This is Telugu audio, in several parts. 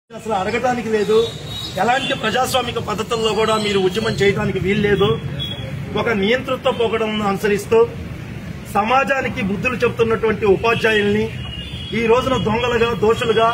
అసలు అడగటానికి లేదు ఎలాంటి ప్రజాస్వామిక పద్ధతుల్లో కూడా మీరు ఉద్యమం చేయడానికి వీలు లేదు ఒక నియంతృత్వ పోకడం అనుసరిస్తూ సమాజానికి బుద్ధులు చెబుతున్నటువంటి ఉపాధ్యాయుల్ని ఈ రోజున దొంగలుగా దోషులుగా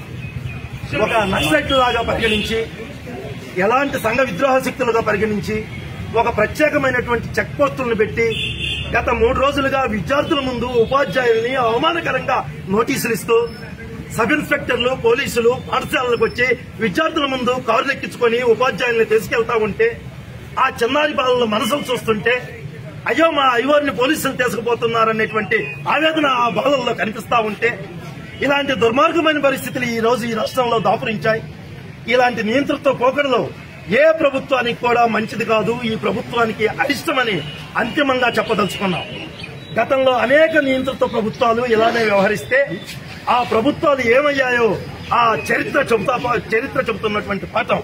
ఒక నక్సలైట్ లాగా పరిగణించి ఎలాంటి సంఘ విద్రోహ శక్తులుగా పరిగణించి ఒక ప్రత్యేకమైనటువంటి చెక్ పోస్టులను పెట్టి గత మూడు రోజులుగా విద్యార్థుల ముందు ఉపాధ్యాయుల్ని అవమానకరంగా నోటీసులు ఇస్తూ సబ్ ఇన్స్పెక్టర్లు పోలీసులు పాఠశాలలకు వచ్చి విద్యార్థుల ముందు కారులు ఎక్కించుకొని ఉపాధ్యాయుల్ని తీసుకెళ్తా ఉంటే ఆ చిన్నారి బాలల మనసులు చూస్తుంటే అయ్యో మా అయ్యవారిని పోలీసులు తీసుకుపోతున్నారనేటువంటి ఆవేదన ఆ బాలల్లో కనిపిస్తా ఉంటే ఇలాంటి దుర్మార్గమైన పరిస్థితులు ఈ రోజు ఈ రాష్ట్రంలో దాపురించాయి ఇలాంటి నియంతృత్వ పోకడలో ఏ ప్రభుత్వానికి కూడా మంచిది కాదు ఈ ప్రభుత్వానికి అరిష్టమని అంతిమంగా చెప్పదలుచుకున్నాం గతంలో అనేక నియంతృత్వ ప్రభుత్వాలు ఇలానే వ్యవహరిస్తే ఆ ప్రభుత్వాలు ఏమయ్యాయో ఆ చరిత్ర చెబుతా చరిత్ర చెబుతున్నటువంటి పాఠం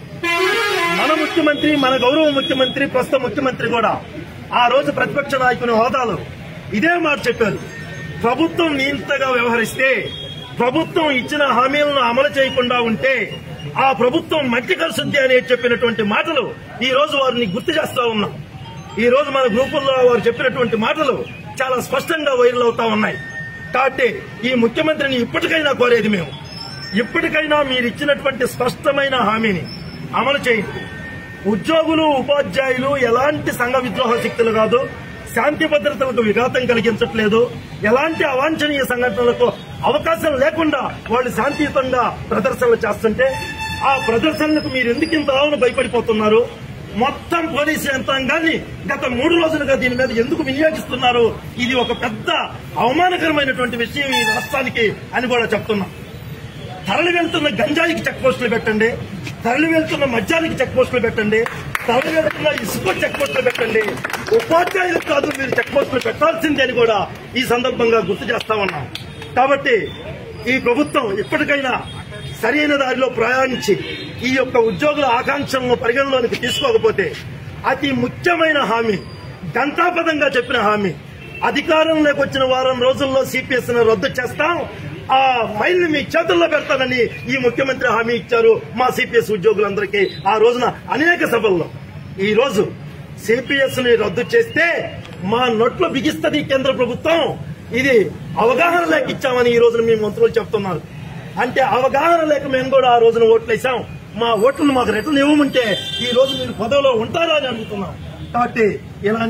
మన ముఖ్యమంత్రి మన గౌరవ ముఖ్యమంత్రి ప్రస్తుత ముఖ్యమంత్రి కూడా ఆ రోజు ప్రతిపక్ష నాయకుని హోదాలో ఇదే మాట చెప్పారు ప్రభుత్వం నియంతగా వ్యవహరిస్తే ప్రభుత్వం ఇచ్చిన హామీలను అమలు చేయకుండా ఉంటే ఆ ప్రభుత్వం మట్టి కలుసుద్ది అని చెప్పినటువంటి మాటలు ఈ రోజు వారిని గుర్తు చేస్తా ఉన్నాం ఈ రోజు మన గ్రూపుల్లో వారు చెప్పినటువంటి మాటలు చాలా స్పష్టంగా వైరల్ అవుతా ఉన్నాయి కాబట్టి ఈ ముఖ్యమంత్రిని ఇప్పటికైనా కోరేది మేము ఇప్పటికైనా మీరు ఇచ్చినటువంటి స్పష్టమైన హామీని అమలు చేయండి ఉద్యోగులు ఉపాధ్యాయులు ఎలాంటి సంఘ విద్రోహ శక్తులు కాదు శాంతి భద్రతలకు విఘాతం కలిగించట్లేదు ఎలాంటి అవాంఛనీయ సంఘటనలకు అవకాశం లేకుండా వాళ్ళు శాంతియుతంగా ప్రదర్శనలు చేస్తుంటే ఆ ప్రదర్శనలకు మీరు ఎందుకు ఇంత ఆవును భయపడిపోతున్నారు మొత్తం పోలీసు యంత్రాంగాన్ని గత మూడు రోజులుగా దీని మీద ఎందుకు వినియోగిస్తున్నారు ఇది ఒక పెద్ద అవమానకరమైనటువంటి విషయం ఈ రాష్ట్రానికి అని కూడా చెప్తున్నాం తరలి వెళ్తున్న గంజాయికి చెక్ పోస్టులు పెట్టండి తరలి వెళ్తున్న మద్యానికి చెక్ పోస్టులు పెట్టండి తరలి వెళ్తున్న ఇసుక చెక్ పోస్టులు పెట్టండి ఉపాధ్యాయులకు కాదు మీరు చెక్ పోస్టులు పెట్టాల్సిందే అని కూడా ఈ సందర్భంగా గుర్తు చేస్తా ఉన్నాం కాబట్టి ఈ ప్రభుత్వం ఇప్పటికైనా సరైన దారిలో ప్రయాణించి ఈ యొక్క ఉద్యోగుల ఆకాంక్షలను పరిగణలోనికి తీసుకోకపోతే అతి ముఖ్యమైన హామీ గంటాపదంగా చెప్పిన హామీ అధికారంలోకి వచ్చిన వారం రోజుల్లో సిపిఎస్ ను రద్దు చేస్తాం ఆ ఫైల్ ని మీ చేతుల్లో పెడతానని ఈ ముఖ్యమంత్రి హామీ ఇచ్చారు మా సిపిఎస్ ఉద్యోగులందరికీ ఆ రోజున అనేక సభల్లో ఈ రోజు సిపిఎస్ ని రద్దు చేస్తే మా నోట్లో బిగిస్తుంది కేంద్ర ప్రభుత్వం ఇది అవగాహన లేక ఇచ్చామని ఈ రోజున మీ మంత్రులు చెప్తున్నారు అంటే అవగాహన లేక మేము కూడా ఆ రోజున ఓట్లు వేసాం మా ఓట్లను మాకు రిటర్న్ ఇవ్వమంటే ఈ రోజు మీరు పదవిలో ఉంటారా అని అడుగుతున్నాం కాబట్టి ఇలాంటి